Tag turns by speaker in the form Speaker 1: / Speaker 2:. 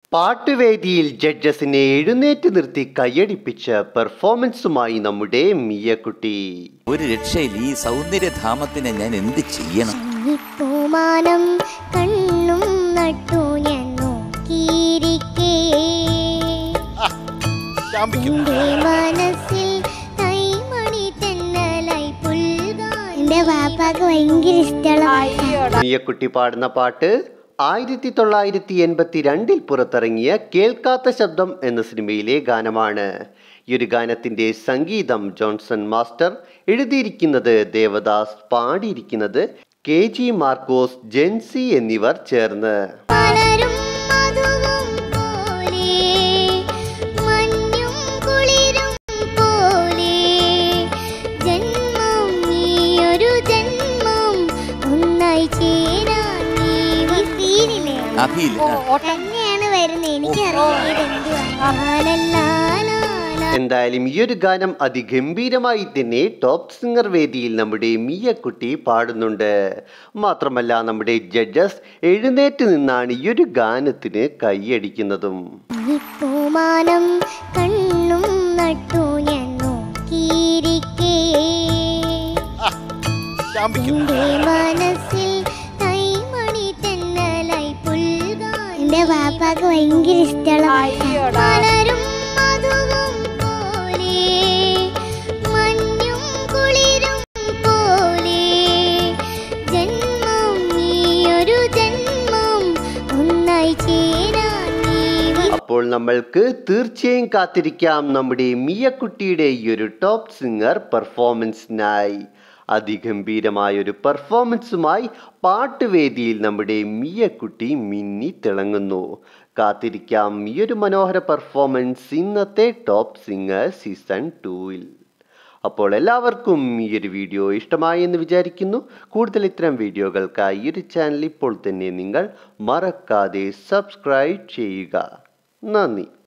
Speaker 1: പാട്ടുവേദിയിൽ ജഡ്ജസിനെ എഴുന്നേറ്റ് നിർത്തി കൈയടിപ്പിച്ച പെർഫോമൻസുമായി നമ്മുടെ മിയക്കുട്ടി
Speaker 2: ഒരു രക്ഷയിൽ ഈ സൗന്ദര്യധാമത്തിനെ ഞാൻ എന്ത് ചെയ്യണം
Speaker 3: പൂമാനം കണ്ണും നട്ടു ഞാൻ നോക്കിയിരിക്കേ എന്റെ മനസ്സിൽ കൈമണി തെന്നലായി പുൽകാൻ എന്റെ വാപ്പാക്ക് ഭയങ്കര ഇഷ്ടമുള്ള
Speaker 1: മിയക്കുട്ടി പാടുന്ന പാട്ട് ആയിരത്തി തൊള്ളായിരത്തി എൺപത്തി രണ്ടിൽ പുറത്തിറങ്ങിയ കേൾക്കാത്ത ശബ്ദം എന്ന സിനിമയിലെ ഗാനമാണ് ഈ ഒരു ഗാനത്തിന്റെ സംഗീതം ജോൺസൺ മാസ്റ്റർ എഴുതിയിരിക്കുന്നത് ദേവദാസ് പാടിയിരിക്കുന്നത് കെ ജി മാർക്കോസ് ജെൻസി എന്നിവർ ചേർന്ന്
Speaker 3: പലരും മധുവും പോലെ മഞ്ഞും കുളിരും പോലെ ജന്മം നീയൊരു ജന്മം ഒന്നായി ചേരാൻ നീ സീനില്ലേ
Speaker 2: അഭിയിൽ
Speaker 3: തന്നെയാണ് വരുന്നത് എനിക്കറിയാം ഇതെന്തുവാ
Speaker 1: എന്തായാലും ഈ ഒരു ഗാനം അതിഗംഭീരമായി തന്നെ ടോപ്പ് സിംഗർ വേദിയിൽ നമ്മുടെ മിയക്കുട്ടി പാടുന്നുണ്ട് മാത്രമല്ല നമ്മുടെ ജഡ്ജസ് എഴുന്നേറ്റ് നിന്നാണ് ഈ ഒരു ഗാനത്തിന് കൈയടിക്കുന്നതും
Speaker 3: പൂമാനം കണ്ണും നട്ടു ഞാൻ നോക്കിയിരിക്കേ എന്റെ മനസ്സിൽ കൈമണി തെന്നലായി പുൽകാൻ എന്റെ വാപ്പാക്ക് ഭയങ്കര ഇഷ്ടമുള്ള പലരും മധുവും പോലെ മഞ്ഞും കുളിരും പോലെ ജന്മം നീയൊരു ജന്മം ഒന്നായി ചേരാൻ നീ
Speaker 1: അപ്പോൾ നമ്മൾക്ക് തീർച്ചയായും കാത്തിരിക്കാം നമ്മുടെ മിയക്കുട്ടിയുടെ ഈ ഒരു ടോപ്പ് സിംഗർ പെർഫോമൻസിനായി അതിഗംഭീരമായ ഒരു പെർഫോമൻസുമായി പാട്ടുവേദിയിൽ നമ്മുടെ മിയക്കുട്ടി മിന്നി തിളങ്ങുന്നു കാത്തിരിക്കാം ഈ ഒരു മനോഹര പെർഫോമൻസ് ഇന്നത്തെ ടോപ്പ് സിംഗർ സീസൺ ടൂവിൽ അപ്പോൾ എല്ലാവർക്കും ഈ ഒരു വീഡിയോ ഇഷ്ടമായി എന്ന് വിചാരിക്കുന്നു കൂടുതൽ ഇത്തരം വീഡിയോകൾക്കായി ഈ ഒരു ചാനൽ ഇപ്പോൾ തന്നെ നിങ്ങൾ മറക്കാതെ സബ്സ്ക്രൈബ് ചെയ്യുക നന്ദി